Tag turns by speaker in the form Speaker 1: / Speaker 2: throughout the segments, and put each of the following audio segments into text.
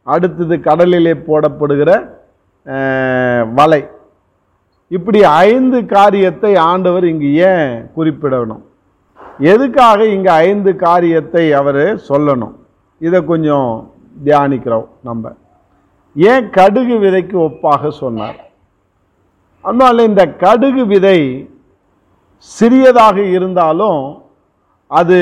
Speaker 1: அடுத்தது கடலிலே போடப்படுகிற அஹ், வலை இப்படி ஐந்து காரியத்தை ஆண்டவர் இங்கு ஏன் குறிப்பிடணும் எதுக்காக இங்கே ஐந்து காரியத்தை அவர் சொல்லணும் இதை கொஞ்சம் தியானிக்கிறோம் நம்ம ஏன் கடுகு விதைக்கு ஒப்பாக சொன்னார் அதனால இந்த கடுகு விதை சிறியதாக இருந்தாலும் அது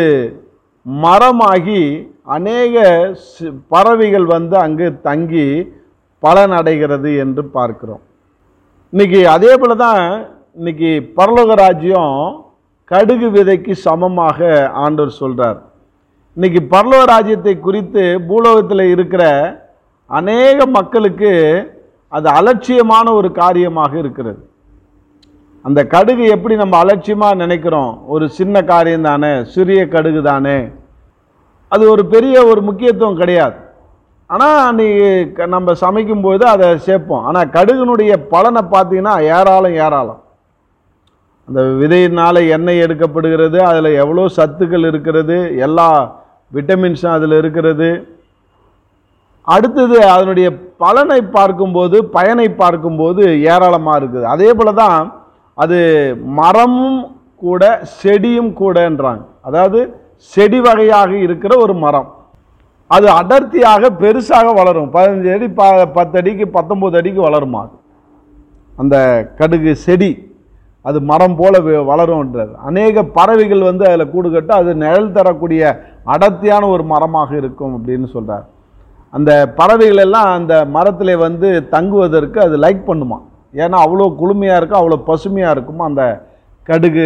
Speaker 1: மரமாகி அநேக சி- பறவைகள் வந்து அங்கு தங்கி பலனடைகிறது என்று பார்க்கிறோம் இன்னைக்கு அதே போல தான் இன்னைக்கு பரலோக ராஜ்யம் கடுகு விதைக்கு சமமாக ஆண்டவர் சொல்றார் இன்னைக்கு பரலோக ராஜ்யத்தை குறித்து பூலோகத்தில் இருக்கிற அநேக மக்களுக்கு அது அலட்சியமான ஒரு காரியமாக இருக்கிறது அந்த கடுகு எப்படி நம்ம அலட்சியமாக நினைக்கிறோம் ஒரு சின்ன காரியம் தானே சிறிய கடுகு தானே அது ஒரு பெரிய ஒரு முக்கியத்துவம் கிடையாது ஆனால் நீ க- நம்ம சமைக்கும்போது அதை சேர்ப்போம் ஆனால் கடுகுனுடைய பலனை பார்த்தீங்கன்னா ஏராளம் ஏராளம் அந்த விதையினால் எண்ணெய் எடுக்கப்படுகிறது அதில் எவ்வளோ சத்துக்கள் இருக்கிறது எல்லா விட்டமின்ஸும் அதில் இருக்கிறது அடுத்தது அதனுடைய பலனை பார்க்கும்போது பயனை பார்க்கும்போது ஏராளமாக இருக்குது அதே போல தான் அது மரமும் கூட செடியும் கூடன்றாங்க அதாவது செடி வகையாக இருக்கிற ஒரு மரம் அது அடர்த்தியாக பெருசாக வளரும் பதினஞ்சு அடி ப பத்து அடிக்கு பத்தொம்போது அடிக்கு வளருமா அது அந்த கடுகு செடி அது மரம் போல வ- வளரும்ன்றது அநேக பறவைகள் வந்து அதில் கூடு கட்டு அது நிழல் தரக்கூடிய அடர்த்தியான ஒரு மரமாக இருக்கும் அப்படின்னு சொல்றார் அந்த பறவைகள் எல்லாம் அந்த மரத்தில் வந்து தங்குவதற்கு அது லைக் பண்ணுமா ஏன்னா அவ்வளோ குளுமையாக இருக்கும் அவ்வளோ பசுமையாக இருக்குமா அந்த கடுகு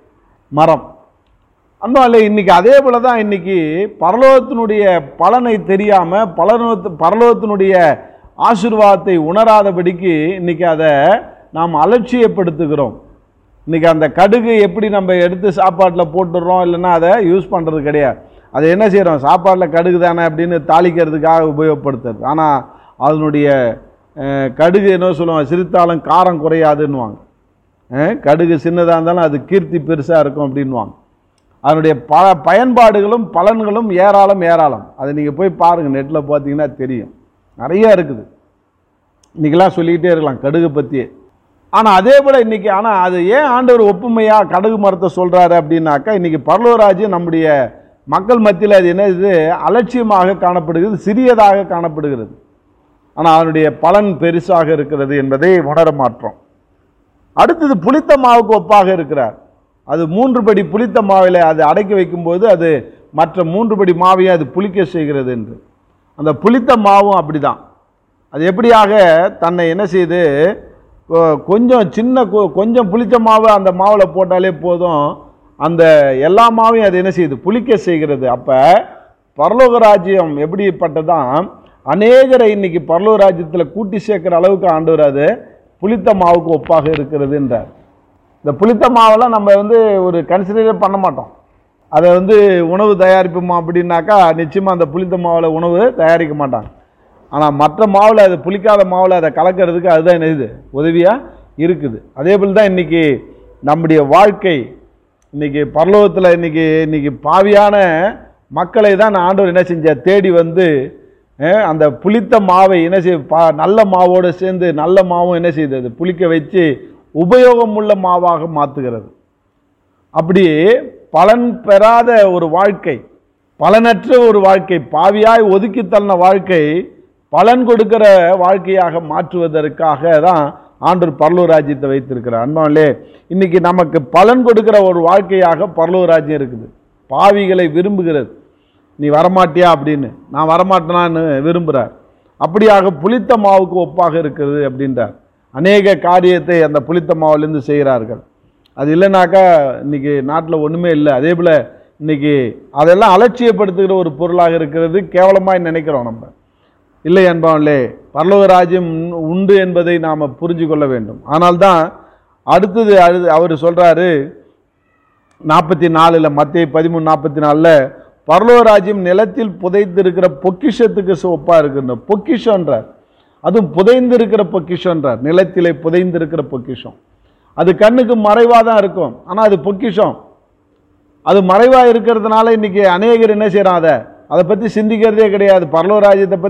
Speaker 1: மரம் அன்பாலே இன்னைக்கு அதே போல தான் இன்னைக்கு பரலோகத்தினுடைய பலனை தெரியாம பலனோத்து பரலோகத்தினுடைய ஆசீர்வாதத்தை உணராதபடிக்கு இன்னைக்கு அதை நாம் அலட்சியப்படுத்துகிறோம் இன்னைக்கு அந்த கடுகு எப்படி நம்ம எடுத்து சாப்பாட்டில் போட்டுடுறோம் இல்லைன்னா அதை யூஸ் பண்ணுறது கிடையாது அதை என்ன செய்கிறோம் சாப்பாட்டில் கடுகு தானே அப்படின்னு தாளிக்கிறதுக்காக உபயோகப்படுத்துறது ஆனால் அதனுடைய அஹ், கடுகு என்ன சொல்லுவாங்க சிரித்தாலும் காரம் குறையாதுன்னுவாங்க அஹ், கடுகு சின்னதாக இருந்தாலும் அது கீர்த்தி பெருசாக இருக்கும் அப்படின்வாங்க அதனுடைய ப பயன்பாடுகளும் பலன்களும் ஏராளம் ஏராளம் அதை நீங்கள் போய் பாருங்கள் நெட்டில் பார்த்தீங்கன்னா தெரியும் நிறைய இருக்குது இன்றைக்கெல்லாம் சொல்லிக்கிட்டே இருக்கலாம் கடுகு பற்றியே ஆனால் அதே போல் இன்றைக்கி ஆனால் அது ஏன் ஆண்டவர் ஒப்புமையாக கடுகு மரத்தை சொல்கிறாரு அப்படின்னாக்கா இன்றைக்கி பரலோராஜ்யம் நம்முடைய மக்கள் மத்தியில் அது என்ன இது அலட்சியமாக காணப்படுகிறது சிறியதாக காணப்படுகிறது ஆனால் அதனுடைய பலன் பெருசாக இருக்கிறது என்பதை உணர மாற்றோம் அடுத்தது புளித்த மாவுக்கு ஒப்பாக இருக்கிறார் அது மூன்று படி புளித்த மாவில் அது அடக்கி வைக்கும்போது அது மற்ற மூன்று படி மாவையும் அது புளிக்க செய்கிறது என்று அந்த புளித்த மாவும் அப்படிதான் அது எப்படியாக தன்னை என்ன செய்து கொ- கொஞ்சம் சின்ன கொ- கொஞ்சம் புளித்த மாவு அந்த மாவில் போட்டாலே போதும் அந்த எல்லா மாவையும் அது என்ன செய்யுது புளிக்க செய்கிறது அப்போ பரலோக ராஜ்யம் எப்படிப்பட்டதான் அநேகரை இன்னைக்கு பரலோக ராஜ்யத்தில் கூட்டி சேர்க்கிற அளவுக்கு ஆண்டவர் அது புளித்த மாவுக்கு ஒப்பாக இருக்கிறது என்றார் இந்த புளித்த மாவெல்லாம் நம்ம வந்து ஒரு கன்சிடரே பண்ண மாட்டோம் அதை வந்து உணவு தயாரிப்போமா அப்படின்னாக்கா நிச்சயமாக அந்த புளித்த மாவில் உணவு தயாரிக்க மாட்டாங்க ஆனால் மற்ற மாவில் அது புளிக்காத மாவில் அதை கலக்கிறதுக்கு அதுதான் என்ன இது உதவியாக இருக்குது அதே போல் தான் இன்றைக்கி நம்முடைய வாழ்க்கை இன்றைக்கி பரலோகத்தில் இன்றைக்கி இன்றைக்கி பாவியான மக்களை தான் ஆண்டவர் என்ன செஞ்சார் தேடி வந்து அஹ், அந்த புளித்த மாவை என்ன செய்ய பா நல்ல மாவோடு சேர்ந்து நல்ல மாவும் என்ன செய்யுது அது புளிக்க வச்சு உபயோகம் உள்ள மாவாக மாற்றுகிறது அப்படி பலன் பெறாத ஒரு வாழ்க்கை பலனற்ற ஒரு வாழ்க்கை பாவியாய் ஒதுக்கி தள்ளின வாழ்க்கை பலன் கொடுக்கிற வாழ்க்கையாக மாற்றுவதற்காக தான் ஆண்டவர் பரலூர் ராஜ்யத்தை வைத்திருக்கிறார் அன்பாலே இன்னைக்கு நமக்கு பலன் கொடுக்கிற ஒரு வாழ்க்கையாக பரலூர் ராஜ்யம் இருக்குது பாவிகளை விரும்புகிறது நீ வரமாட்டியா அப்படின்னு நான் வரமாட்டேனான்னு விரும்புகிறார் அப்படியாக புளித்த மாவுக்கு ஒப்பாக இருக்கிறது அப்படின்றார் அநேக காரியத்தை அந்த புளித்த மாவுலேருந்து செய்கிறார்கள் அது இல்லைனாக்கா இன்னைக்கு நாட்டில் ஒன்றுமே இல்லை அதே போல் இன்னைக்கு அதெல்லாம் அலட்சியப்படுத்துகிற ஒரு பொருளாக இருக்கிறது கேவலமாய் நினைக்கிறோம் நம்ம இல்லை என்பவர்களே பரலோக ராஜ்யம் உண்- உண்டு என்பதை நாம் புரிஞ்சு கொள்ள வேண்டும் ஆனால்தான் அடுத்தது அழு அவர் சொல்கிறாரு நாற்பத்தி நாலில் மத்திய பதிமூணு நாற்பத்தி நாலில் பரலோக ராஜ்யம் நிலத்தில் புதைந்திருக்கிற பொக்கிஷத்துக்கு ஒப்பா இருக்குன்ற பொக்கிஷன்றார் அதுவும் புதைந்திருக்கிற பொக்கிஷன்றார் நிலத்திலே புதைந்திருக்கிற பொக்கிஷம் அது கண்ணுக்கு மறைவாக தான் இருக்கும் ஆனால் அது பொக்கிஷம் அது மறைவாக இருக்கிறதுனால இன்னைக்கு அநேகர் என்ன செய்கிறான் அதை அதை பற்றி சிந்திக்கிறதே கிடையாது பரலோக ராஜ்யத்தை பற்றி